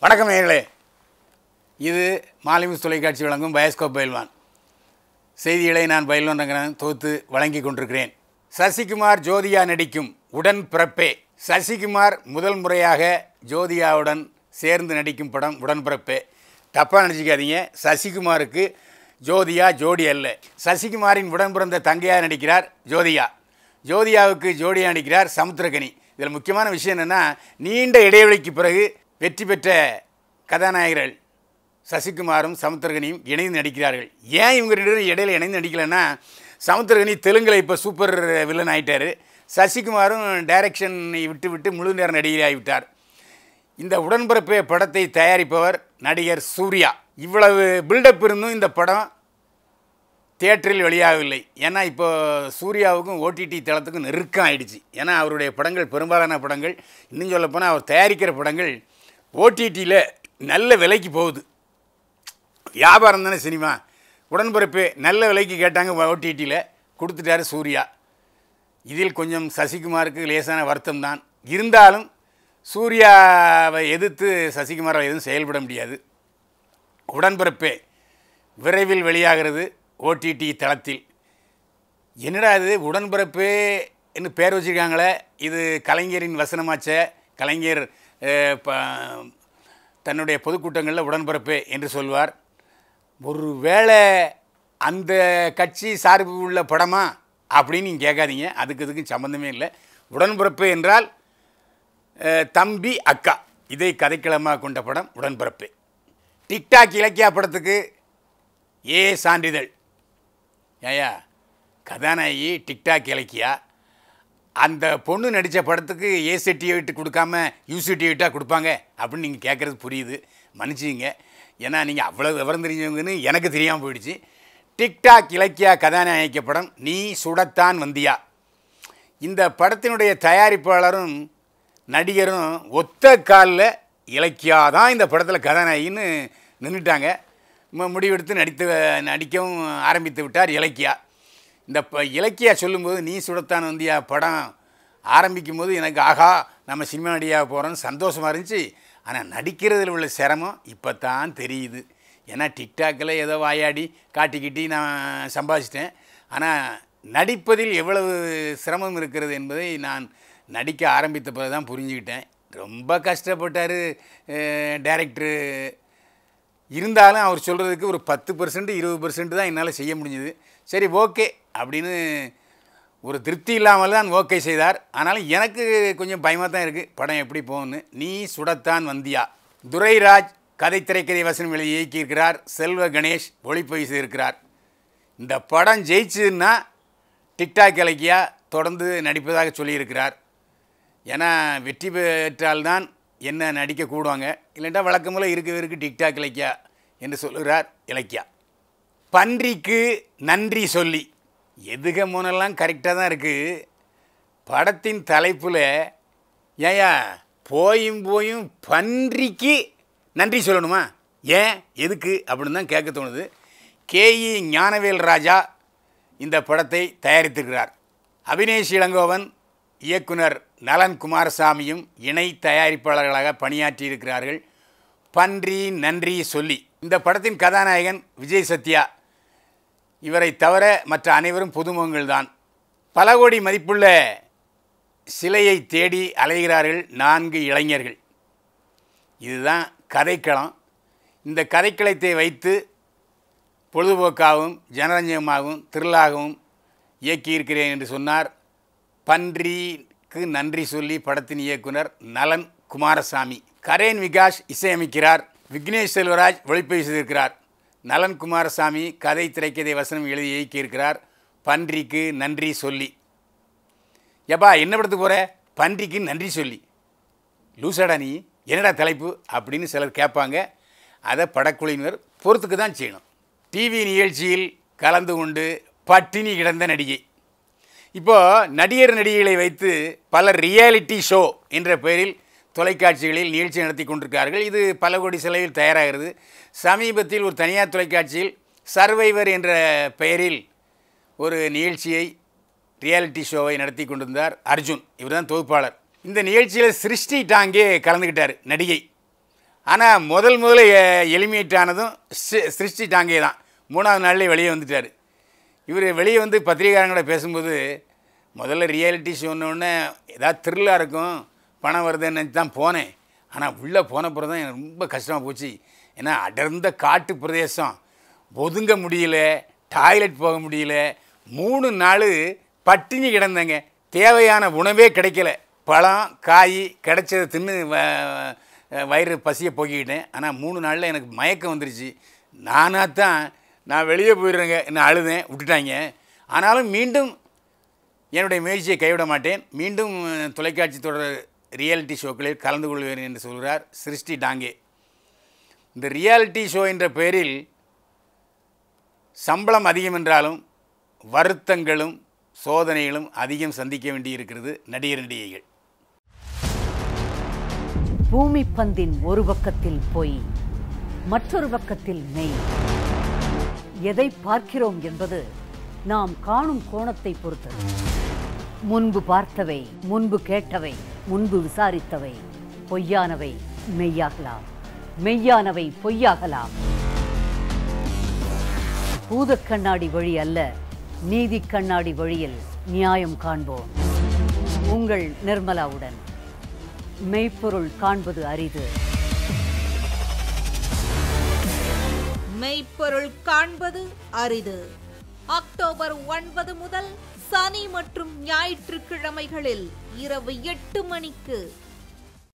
வணக்கம் நேயர்களே இது மாலிமிஸ் தொலைக்காட்சி வழங்கும் பயோஸ்கோப் பயில்வான் செய்திகளை நான் பயில்வான் ரங்கநாதன் தொகுத்து வழங்கி கொண்டிருக்கிறேன் சசிகுமார் ஜோதியா நடிக்கும் உடன் பிறப்பே சசிகுமார் முதல் முறையாக ஜோதியாவுடன் சேர்ந்து நடிக்கும் படம் உடன்பிறப்பே தப்பாக நினச்சிக்காதீங்க சசிகுமாருக்கு ஜோதியா ஜோடி அல்ல சசிகுமாரின் உடன் பிறந்த தங்கையாக நடிக்கிறார் ஜோதியா ஜோதியாவுக்கு ஜோடியாக நடிக்கிறார் சமுத்திரகனி இதில் முக்கியமான விஷயம் என்னென்னா நீண்ட இடைவெளிக்கு பிறகு வெற்றி பெற்ற கதாநாயகர்கள் சசிகுமாரும் சமுத்திரகனியும் இணைந்து நடிக்கிறார்கள் ஏன் இவங்க ரெண்டு பேரும் இடையில இணைந்து நடிக்கலைன்னா சமுத்திரகனி தெலுங்கில் இப்போ சூப்பர் வில்லன் ஆயிட்டாரு சசிகுமாரும் டைரக்ஷனை விட்டு விட்டு முழு நேர நடிகர் ஆகிவிட்டார் இந்த உடன்பிறப்பே படத்தை தயாரிப்பவர் நடிகர் சூர்யா இவ்வளவு பில்டப் இருந்தும் இந்த படம் தியேட்டரில் வெளியாகவில்லை ஏன்னா இப்போ சூர்யாவுக்கும் ஓடிடி தளத்துக்கும் நெருக்கம் ஆயிடுச்சு ஏன்னா அவருடைய படங்கள் பெரும்பாலான படங்கள் இன்னும் சொல்லப்போனால் அவர் தயாரிக்கிற படங்கள் ஓடிடியில் நல்ல விலைக்கு போகுது வியாபாரம் தானே சினிமா உடன்பிறப்பு நல்ல விலைக்கு கேட்டாங்க ஓடிடியில் கொடுத்துட்டாரு சூர்யா இதில் கொஞ்சம் சசிகுமாருக்கு லேசான வருத்தம் தான் இருந்தாலும் சூர்யாவை எதிர்த்து சசிகுமாரால் எதுவும் செயல்பட முடியாது உடன்பிறப்பே விரைவில் வெளியாகிறது ஓடிடி தளத்தில் என்னடா இது உடன்பிறப்பே என்று பேர் வச்சுருக்காங்களே இது கலைஞரின் வசனமாச்ச கலைஞர் அஹ், ப- தன்னுடைய பொதுக்கூட்டங்களில் உடன்பிறப்பே என்று சொல்வார் ஒரு வேளை அந்த கட்சி சார்பு உள்ள படமா அப்படின்னு நீங்கள் கேட்காதீங்க அதுக்கு இதுக்கும் சம்மந்தமே இல்லை உடன்பிறப்பு என்றால் அஹ், தம்பி அக்கா இதை கதைக்களமாக கொண்ட படம் உடன்பிறப்பு டிக்டாக் இலக்கியா படத்துக்கு ஏ சான்றிதழ் ஏயா கதாநாயகி டிக்டாக் இலக்கியா அந்த பொண்ணு நடித்த படத்துக்கு ஏ சர்டிஃபிகேட் கொடுக்காம யூ சர்டிஃபிகேட்டாக கொடுப்பாங்க அப்படின்னு நீங்கள் கேட்குறது புரியுது மன்னிச்சிங்க ஏன்னா நீங்கள் அவ்வளோ விவரம் தெரிஞ்சவங்கன்னு எனக்கு தெரியாமல் போயிடுச்சு டிக்டாக் இலக்கியா கதாநாயகிக்க படம் நீ சுடத்தான் வந்தியா இந்த படத்தினுடைய தயாரிப்பாளரும் நடிகரும் ஒத்த காலில் இலக்கியா தான் இந்த படத்தில் கதாநாயகின்னு நின்றுட்டாங்க மு- முடிவெடுத்து நடித்து நடிக்கவும் ஆரம்பித்து விட்டார் இலக்கியா இந்த ப இலக்கியா சொல்லும்போது நீ சுடத்தான் வந்தியா படம் ஆரம்பிக்கும் போது எனக்கு ஆகா நம்ம சினிமா நடிகையாக போகிறோன்னு சந்தோஷமாக இருந்துச்சு ஆனால் நடிக்கிறதுல உள்ள சிரமம் இப்போ தான் தெரியுது ஏன்னா டிக்டாக்கில் ஏதோ வாயாடி காட்டிக்கிட்டி நான் சம்பாதிச்சிட்டேன் ஆனால் நடிப்பதில் எவ்வளவு சிரமம் இருக்கிறது என்பதை நான் நடிக்க ஆரம்பித்த பிறகு தான் புரிஞ்சுக்கிட்டேன் ரொம்ப கஷ்டப்பட்டார் டைரக்டரு இருந்தாலும் அவர் சொல்கிறதுக்கு ஒரு பத்து பர்சன்ட் இருபது பர்சன்ட் தான் என்னால் செய்ய முடிஞ்சுது சரி ஓகே அப்படின்னு ஒரு திருப்தி இல்லாமல் தான் ஓகே செய்தார் ஆனாலும் எனக்கு கொஞ்சம் பயமாக தான் இருக்குது படம் எப்படி போகும்னு நீ சுடத்தான் வந்தியா துரைராஜ் கதை திரைக்கதை வசனம் எழுதி இயக்கியிருக்கிறார் செல்வ கணேஷ் ஒளிப்பதிவு செய்திருக்கிறார் இந்த படம் ஜெயிச்சதுன்னா டிக்டாக் இலக்கியா தொடர்ந்து நடிப்பதாக சொல்லியிருக்கிறார் ஏன்னா வெற்றி பெற்றால்தான் என்ன நடிக்க கூடுவாங்க இல்லைன்னா வழக்கம்போல இருக்க இருக்கு டிக்டாக் இலக்கியா என்று சொல்லுகிறார் இலக்கியா பன்றிக்கு நன்றி சொல்லி எதுக மூணெல்லாம் கரெக்டாக தான் இருக்குது படத்தின் தலைப்பில் ஏயா போயும் போயும் பன்றிக்கு நன்றி சொல்லணுமா ஏன் எதுக்கு அப்படின்னு தான் கேட்க தோணுது கேஇ ஞானவேல் ராஜா இந்த படத்தை தயாரித்திருக்கிறார் அபினேஷ் இளங்கோவன் இயக்குனர் நலன் குமாரசாமியும் இணை தயாரிப்பாளர்களாக பணியாற்றியிருக்கிறார்கள் பன்றி நன்றி சொல்லி இந்த படத்தின் கதாநாயகன் விஜய் சத்யா இவரை தவிர மற்ற அனைவரும் புதுமுகங்கள் தான் பல கோடி மதிப்புள்ள சிலையை தேடி அலைகிறார்கள் நான்கு இளைஞர்கள் இதுதான் கதைக்களம் இந்த கதைக்களத்தை வைத்து பொழுதுபோக்காகவும் ஜனரஞ்சகமாகவும் திரில்லாகவும் இயக்கியிருக்கிறேன் என்று சொன்னார் பன்றிக்கு நன்றி சொல்லி படத்தின் இயக்குனர் நலன் குமாரசாமி கரேன் விகாஷ் இசையமைக்கிறார் விக்னேஷ் செல்வராஜ் ஒளிப்பதிவு செய்திருக்கிறார் நலன் குமாரசாமி கதை திரைக்கதை வசனம் எழுதி இயக்கியிருக்கிறார் பன்றிக்கு நன்றி சொல்லி எப்பா என்ன படத்துக்கு போகிற பன்றிக்கு நன்றி சொல்லி லூசாடா நீ என்னடா தலைப்பு அப்படின்னு சிலர் கேட்பாங்க அதை படக்குழுவினர் பொறுத்துக்கு தான் செய்யணும் டிவி நிகழ்ச்சியில் கலந்து கொண்டு பட்டினி கிடந்த நடிகை இப்போது நடிகர் நடிகைகளை வைத்து பல ரியாலிட்டி ஷோ என்ற பெயரில் தொலைக்காட்சிகளில் நிகழ்ச்சி நடத்தி கொண்டிருக்கிறார்கள் இது பல கோடி செலவில் தயாராகிறது சமீபத்தில் ஒரு தனியார் தொலைக்காட்சியில் சர்வைவர் என்ற பெயரில் ஒரு நிகழ்ச்சியை ரியாலிட்டி ஷோவை நடத்தி கொண்டிருந்தார் அர்ஜுன் இவர் தான் தொகுப்பாளர் இந்த நிகழ்ச்சியில் சிருஷ்டி டாங்கே கலந்துக்கிட்டார் நடிகை ஆனால் முதல் முதல்ல எலிமினேட் ஆனதும் சி- சிருஷ்டி டாங்கே தான் மூணாவது நாள்லேயே வெளியே வந்துட்டார் இவர் வெளியே வந்து பத்திரிகையாளங்களோட பேசும்போது முதல்ல ரியாலிட்டி ஷோன்னொடனே ஏதாவது த்ரில்லாக இருக்கும் பணம் வருதுன்னு நினச்சி தான் போனேன் ஆனால் உள்ளே போன பிறகு தான் எனக்கு ரொம்ப கஷ்டமாக போச்சு ஏன்னா அடர்ந்த காட்டு பிரதேசம் ஒதுங்க முடியல டாய்லெட் போக முடியல மூணு நாள் பட்டினி கிடந்தேங்க தேவையான உணவே கிடைக்கல பழம் காய் கிடைச்சதை தின்னு வ- வயிறு பசியை போக்கிக்கிட்டேன் ஆனால் மூணு நாளில் எனக்கு மயக்கம் வந்துருச்சு நானாக தான் நான் வெளியே போயிடுறேங்க என்ன அழுதேன் விட்டுட்டாங்க ஆனாலும் மீண்டும் என்னுடைய முயற்சியை கைவிட மாட்டேன் மீண்டும் அஹ், தொலைக்காட்சி தொடர் ரியாலிட்டி ஷோக்களில் கலந்து கொள்வேன் என்று சொல்கிறார் சிருஷ்டி டாங்கே இந்த ரியாலிட்டி ஷோ என்ற பெயரில் சம்பளம் அதிகம் என்றாலும் வருத்தங்களும் சோதனைகளும் அதிகம் சந்திக்க வேண்டியிருக்கிறது நடிகர் நடிகைகள் பூமி பந்தின் ஒரு பக்கத்தில் பொய் மற்றொரு பக்கத்தில் மெய் எதை பார்க்கிறோம் என்பது நாம் காணும் கோணத்தை பொறுத்தது முன்பு பார்த்தவை முன்பு கேட்டவை முன்பு விசாரித்தவை பொய்யானவை மெய்யாகலாம் மெய்யானவை பொய்யாகலாம் பூதக் கண்ணாடி வழி அல்ல நீதி கண்ணாடி வழியில் நியாயம் காண்போம் உங்கள் நிர்மலாவுடன் மெய்ப்பொருள் காண்பது அரிது மெய்ப்பொருள் காண்பது அரிது அக்டோபர் ஒன்பது முதல் சனி மற்றும் ஞாயிற்றுக்கிழமைகளில் இரவு எட்டு மணிக்கு